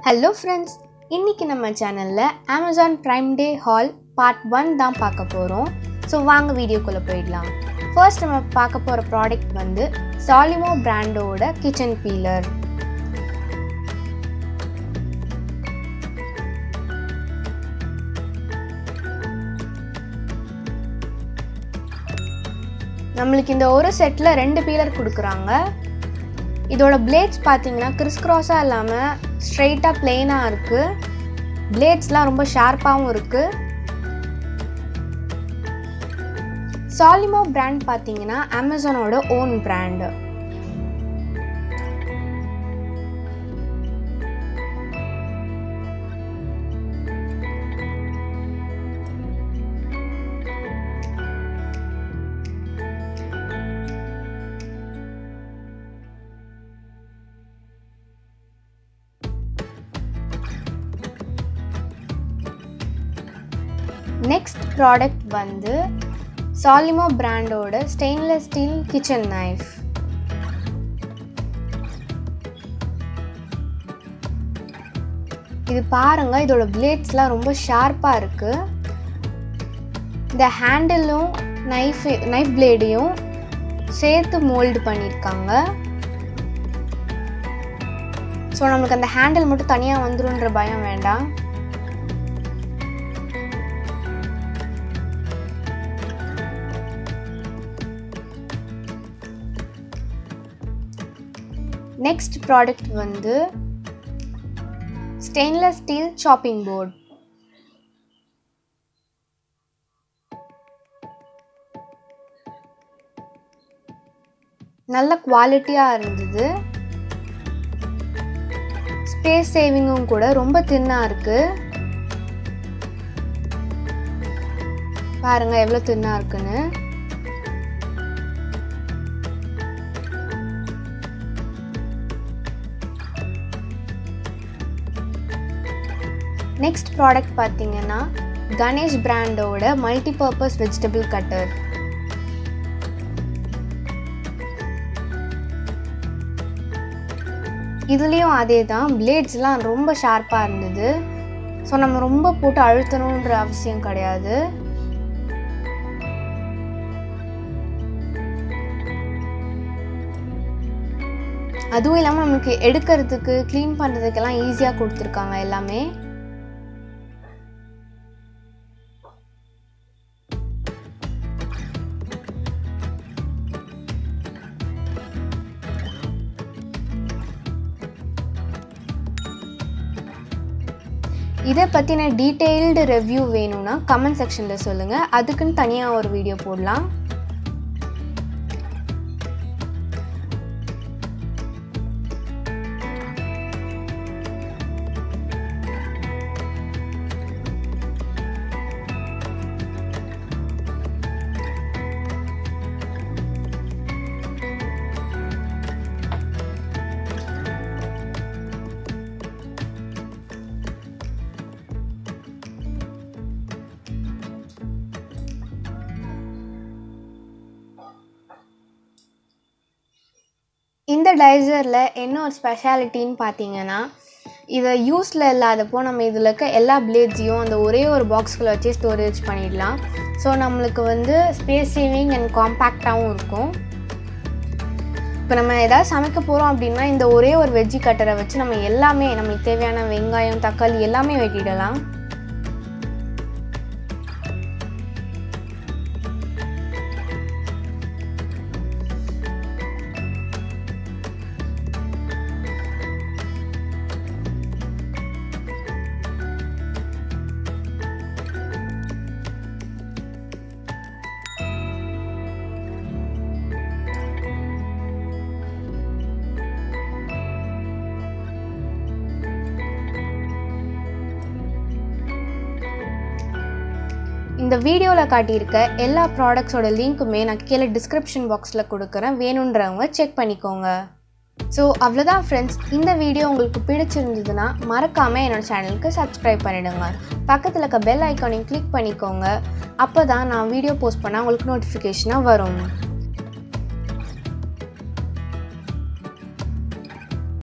hello friends இன்றைக்கி நம்ம சேனலில் Amazon Prime Day haul part one தான் பார்க்க போகிறோம் ஸோ வாங்க வீடியோக்குள்ளே போயிடலாம் ஃபர்ஸ்ட் நம்ம பார்க்க போகிற ப்ராடக்ட் வந்து சாலிமோ பிராண்டோட கிச்சன் பீலர் நம்மளுக்கு இந்த ஒரு செட்டில் ரெண்டு பீலர் கொடுக்குறாங்க இதோட பிளேட்ஸ் பார்த்தீங்கன்னா கிறிஸ் கிராஸாக இல்லாமல் ஸ்ட்ரெயிட்டாக பிளெயினாக இருக்குது பிளேட்ஸ்லாம் ரொம்ப ஷார்ப்பாகவும் இருக்குது சாலிமோ பிராண்ட் பார்த்தீங்கன்னா அமேசானோட ஓன் பிராண்டு நெக்ஸ்ட் ப்ராடக்ட் வந்து சாலிமோ பிராண்டோட ஸ்டெயின்லெஸ் ஸ்டீல் கிச்சன் நைஃப் இது பாருங்க இதோட பிளேட்ஸ்லாம் ரொம்ப ஷார்ப்பாக இருக்கு இந்த ஹேண்டிலும் நைஃப் நைஃப் பிளேடையும் சேர்த்து மோல்டு பண்ணியிருக்காங்க ஸோ நம்மளுக்கு அந்த ஹேண்டில் மட்டும் தனியாக வந்துருன்ற பயம் வேண்டாம் நெக்ஸ்ட் ப்ராடக்ட் வந்து ஸ்டெயின்லெஸ் ஸ்டீல் சாப்பிங் போர்ட் நல்ல குவாலிட்டியாக இருந்தது ஸ்பேஸ் சேவிங்கும் கூட ரொம்ப தின்னாக இருக்கு பாருங்க எவ்வளோ தின்னாக இருக்குன்னு நெக்ஸ்ட் ப்ராடக்ட் பார்த்தீங்கன்னா கணேஷ் பிராண்டோட மல்டிபர்பஸ் வெஜிடபிள் கட்டர் இதுலேயும் அதே தான் பிளேட்ஸ்லாம் ரொம்ப ஷார்ப்பாக இருந்தது ஸோ நம்ம ரொம்ப போட்டு அழுத்தணுன்ற அவசியம் கிடையாது அதுவும் இல்லாமல் நமக்கு எடுக்கிறதுக்கு க்ளீன் பண்ணுறதுக்கெல்லாம் ஈஸியாக கொடுத்துருக்காங்க எல்லாமே இதை பற்றின டீட்டெயில்டு ரிவ்யூ வேணும்னா கமெண்ட் செக்ஷனில் சொல்லுங்கள் அதுக்குன்னு தனியாக ஒரு வீடியோ போடலாம் இந்த டைசரில் என்ன ஒரு ஸ்பெஷாலிட்டின்னு பார்த்தீங்கன்னா இதை யூஸில் இல்லாதப்போ நம்ம இதில் இருக்க எல்லா பிளேட்ஸையும் அந்த ஒரே ஒரு பாக்ஸ்குள்ளே வச்சு ஸ்டோரேஜ் பண்ணிடலாம் ஸோ நம்மளுக்கு வந்து ஸ்பேஸ் சேவிங் அண்ட் காம்பேக்டாகவும் இருக்கும் இப்போ நம்ம ஏதாவது சமைக்க போகிறோம் அப்படின்னா இந்த ஒரே ஒரு வெஜ்ஜி கட்டரை வச்சு நம்ம எல்லாமே நம்மளுக்கு தேவையான வெங்காயம் தக்காளி எல்லாமே வெட்டிடலாம் இந்த வீடியோவில் காட்டியிருக்க எல்லா ப்ராடக்ட்ஸோட லிங்க்குமே நான் கீழே டிஸ்கிரிப்ஷன் பாக்ஸில் கொடுக்குறேன் வேணுன்றவங்க செக் பண்ணிக்கோங்க ஸோ அவ்வளோதான் ஃப்ரெண்ட்ஸ் இந்த வீடியோ உங்களுக்கு பிடிச்சிருந்ததுன்னா மறக்காமல் என்னோடய சேனலுக்கு சப்ஸ்கிரைப் பண்ணிவிடுங்க பக்கத்தில் இருக்க பெல் ஐக்கானையும் கிளிக் பண்ணிக்கோங்க அப்போ தான் நான் வீடியோ போஸ்ட் பண்ணால் உங்களுக்கு நோட்டிஃபிகேஷனாக வரும்